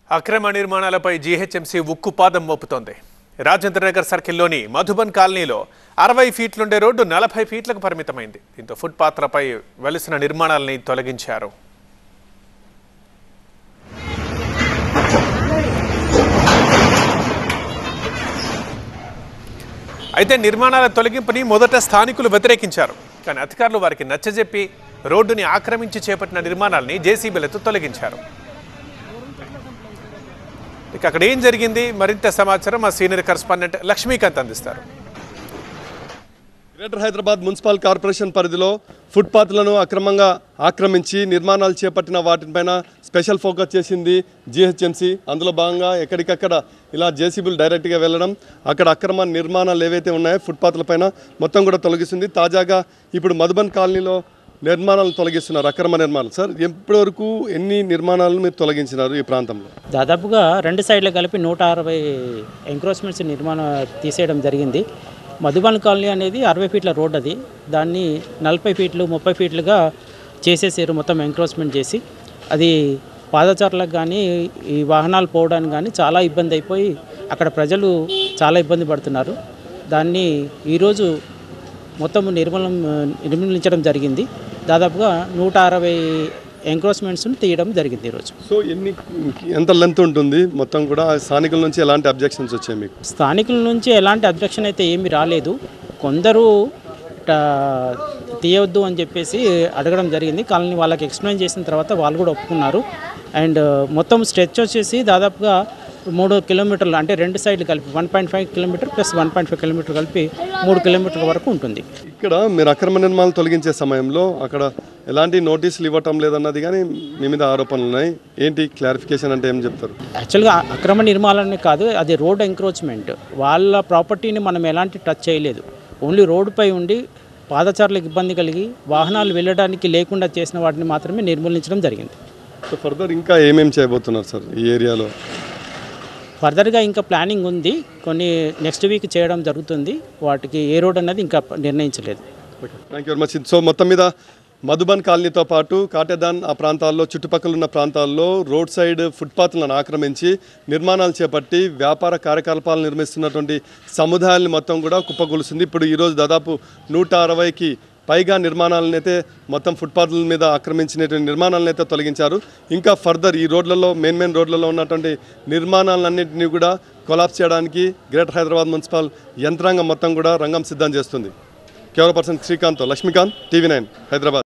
అక్రమ నిర్మాణాలపై జీహెచ్ఎంసీ ఉక్కుపాదం మోపుతోంది రాజేంద్రనగర్ సర్కిల్లోని మధుబన్ కాలనీలో అరవై ఫీట్లుండే రోడ్డు నలభై ఫీట్లకు పరిమితమైంది దీంతో ఫుట్పాత్లపై వెలిసిన నిర్మాణాలని తొలగించారు అయితే నిర్మాణాల తొలగింపుని మొదట స్థానికులు వ్యతిరేకించారు కానీ అధికారులు వారికి నచ్చజెప్పి రోడ్డుని ఆక్రమించి చేపట్టిన నిర్మాణాలని జేసీబీలతో తొలగించారు ఇక అక్కడ ఏం జరిగింది మరింత సమాచారం మా సీనియర్ కరస్పాండెంట్ లక్ష్మీకాంత్ అందిస్తారు గ్రేటర్ హైదరాబాద్ మున్సిపల్ కార్పొరేషన్ పరిధిలో ఫుట్పాత్లను అక్రమంగా ఆక్రమించి నిర్మాణాలు చేపట్టిన వాటిపైన స్పెషల్ ఫోకస్ చేసింది జీహెచ్ఎంసీ అందులో భాగంగా ఎక్కడికక్కడ ఇలా జేసీబీలు డైరెక్ట్గా వెళ్ళడం అక్కడ అక్రమ నిర్మాణాలు ఏవైతే ఉన్నాయో ఫుట్పాత్లపైన మొత్తం కూడా తొలగిస్తుంది తాజాగా ఇప్పుడు మధుబన్ కాలనీలో నిర్మాణాలు తొలగిస్తున్నారు అక్రమ నిర్మాణాలు సార్ ఇప్పటివరకు ఎన్ని నిర్మాణాలు మీరు తొలగించినారు ఈ ప్రాంతంలో దాదాపుగా రెండు సైడ్లు కలిపి నూట అరవై ఎంక్రోచ్మెంట్స్ నిర్మాణం తీసేయడం జరిగింది మధుబన్ కాలనీ అనేది అరవై ఫీట్ల రోడ్ అది దాన్ని నలభై ఫీట్లు ముప్పై ఫీట్లుగా చేసేసారు మొత్తం ఎంక్రోచ్మెంట్ చేసి అది పాదచారులకు కానీ ఈ వాహనాలు పోవడానికి కానీ చాలా ఇబ్బంది అయిపోయి అక్కడ ప్రజలు చాలా ఇబ్బంది పడుతున్నారు దాన్ని ఈరోజు మొత్తం నిర్మూలం నిర్మూలించడం జరిగింది దాదాపుగా నూట అరవై ఎంక్రోచ్మెంట్స్ను తీయడం జరిగింది ఈరోజు సో ఎన్ని ఎంత లెంత్ ఉంటుంది మొత్తం కూడా స్థానికుల నుంచి ఎలాంటి అబ్జెక్షన్స్ వచ్చాయి మీకు స్థానికుల నుంచి ఎలాంటి అబ్జెక్షన్ అయితే ఏమీ రాలేదు కొందరు ఇట్లా తీయవద్దు అని చెప్పేసి అడగడం జరిగింది కాలనీ వాళ్ళకి ఎక్స్ప్లెయిన్ చేసిన తర్వాత వాళ్ళు కూడా ఒప్పుకున్నారు అండ్ మొత్తం స్ట్రెచ్ వచ్చేసి దాదాపుగా మూడు కిలోమీటర్లు అంటే రెండు సైడ్లు కలిపి one point five kilometer plus one point five kilometer కలిపి మూడు కిలోమీటర్ల వరకు ఉంటుంది ఇక్కడ మీరు అక్రమ నిర్మాణాలు తొలగించే సమయంలో అక్కడ ఎలాంటి నోటీసులు ఇవ్వటం లేదన్నది కానీ మీ మీద ఆరోపణలు ఉన్నాయి ఏంటి క్లారిఫికేషన్ అంటే ఏం చెప్తారు యాక్చువల్గా అక్రమ నిర్మాణాలనే కాదు అది రోడ్ ఎంక్రోచ్మెంట్ వాళ్ళ ప్రాపర్టీని మనం ఎలాంటి టచ్ చేయలేదు ఓన్లీ రోడ్డుపై ఉండి పాదచారులకు ఇబ్బంది కలిగి వాహనాలు వెళ్ళడానికి లేకుండా చేసిన వాటిని మాత్రమే నిర్మూలించడం జరిగింది సో ఫర్దర్ ఇంకా ఏమేమి చేయబోతున్నారు సార్ ఈ ఏరియాలో ఫర్దర్గా ఇంకా ప్లానింగ్ ఉంది కొన్ని నెక్స్ట్ వీక్ చేయడం జరుగుతుంది వాటికి ఏ రోడ్ అన్నది ఇంకా నిర్ణయించలేదు okay thank you very much so మొత్తం మీద మధుబన్ కాలనీతో పాటు కాటేదాన్ ఆ ప్రాంతాల్లో చుట్టుపక్కల ఉన్న ప్రాంతాల్లో రోడ్ సైడ్ ఫుట్పాత్లను ఆక్రమించి నిర్మాణాలు చేపట్టి వ్యాపార కార్యకలాపాలు నిర్మిస్తున్నటువంటి సముదాయాన్ని మొత్తం కూడా కుప్పగొలుస్తుంది ఇప్పుడు ఈరోజు దాదాపు నూట అరవైకి పైగా నిర్మాణాలను అయితే మొత్తం ఫుట్పాత్ల మీద ఆక్రమించినటువంటి నిర్మాణాలను అయితే తొలగించారు ఇంకా ఫర్దర్ ఈ రోడ్లలో మెయిన్ మెయిన్ రోడ్లలో ఉన్నటువంటి నిర్మాణాలన్నింటినీ కూడా కొలాప్స్ చేయడానికి గ్రేటర్ హైదరాబాద్ మున్సిపల్ యంత్రాంగం మొత్తం కూడా రంగం సిద్ధం చేస్తుంది camera person Srikanth Lakshmikanth TV nine Hyderabad